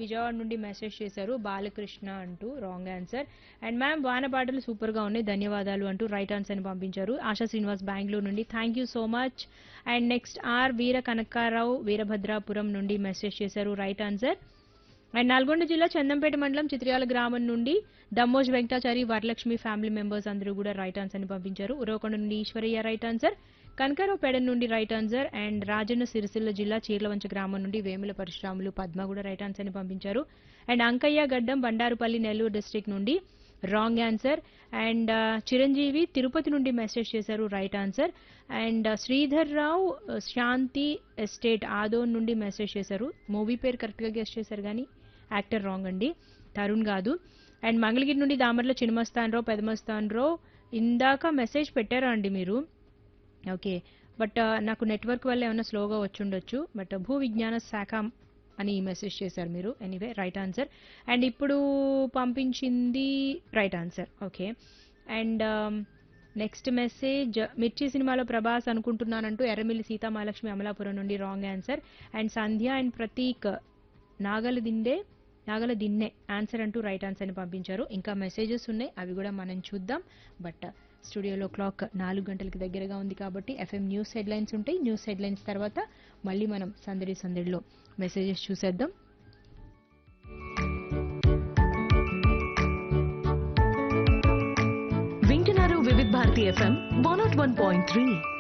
విజయవాడ నుండి మెసేజ్ చేశారు బాలకృష్ణ అంటూ రాంగ్ ఆన్సర్ అండ్ మ్యామ్ వాన పాటలు సూపర్ గా ఉన్నాయి ధన్యవాదాలు అంటూ రైట్ ఆన్సర్ ని పంపించారు ఆశా శ్రీనివాస్ బెంగళూరు నుండి thank you so much and next R Veera Kanakarao Veerabhadrapuram నుండి మెసేజ్ చేశారు రైట్ ఆన్సర్ అండ్ నల్గొండ జిల్లా చందంపేట మండలం చిత్రియాల గ్రామం నుండి దమ్మోజ్ వెంకటాచారి వరలక్ష్మి ఫ్యామిలీ మెంబర్స్ అందరూ కూడా రైట్ ఆన్సర్ ని పంపించారు ఉరవకొండ నుండి ఈశ్వరయ్య రైట్ ఆన్సర్ కనకారావు పేడ నుండి right answer and Rajanna Sircilla జిల్లా చీర్లవంచ గ్రామం నుండి వేముల పరశురాములు పద్మ కూడా రైట్ ఆన్సర్ ని పంపించారు అండ్ అంకయ్య గడ్డం బండారుపల్లి నెల్లూరు డిస్ట్రిక్ట్ నుండి wrong answer and Chiranjeevi Tirupati నుండి మెసేజ్ చేశారు right answer and Sridhar Rao Shanti estate Adoni నుండి మెసేజ్ చేశారు మూవీ పేరు కరెక్ట్గా గెస్ట్ చేశారు కానీ యాక్టర్ రాంగ్ అండి తరుణ్ కాదు అండ్ మంగళగిరి నుండి దామర్ల చినమస్తాన్ రావు పెదమస్తాన్ రావు ఇందాక మెసేజ్ పెట్టారా అండి మీరు ఓకే బట్ నాకు నెట్వర్క్ వల్ల ఏమైనా స్లోగా వచ్చి ఉండొచ్చు బట్ భూ విజ్ఞాన శాఖ అని మెసేజ్ చేశారు మీరు ఎనీవే రైట్ ఆన్సర్ అండ్ ఇప్పుడు పంపించింది right answer okay and next message Mirchi సినిమాలో ప్రభాస్ అనుకుంటున్నానంటూ ఎర్రమిల్లి సీతామహాలక్ష్మి అమలాపురం నుండి wrong answer and Sandhya and Prateek Nagaladinne Nagaladinne answer అంటూ రైట్ ఆన్సర్ని పంపించారు ఇంకా మెసేజెస్ ఉన్నాయి అవి కూడా మనం చూద్దాం బట్ స్టూడియోలో క్లాక్ నాలుగు గంటలకి దగ్గరగా ఉంది కాబట్టి ఎఫ్ఎం న్యూస్ హెడ్లైన్స్ ఉంటాయి న్యూస్ హెడ్లైన్స్ తర్వాత మళ్ళీ మనం సందడి సందడిలో మెసేజెస్ చూసేద్దాం వింటున్నారు Vividh Bharati F M one nought one point three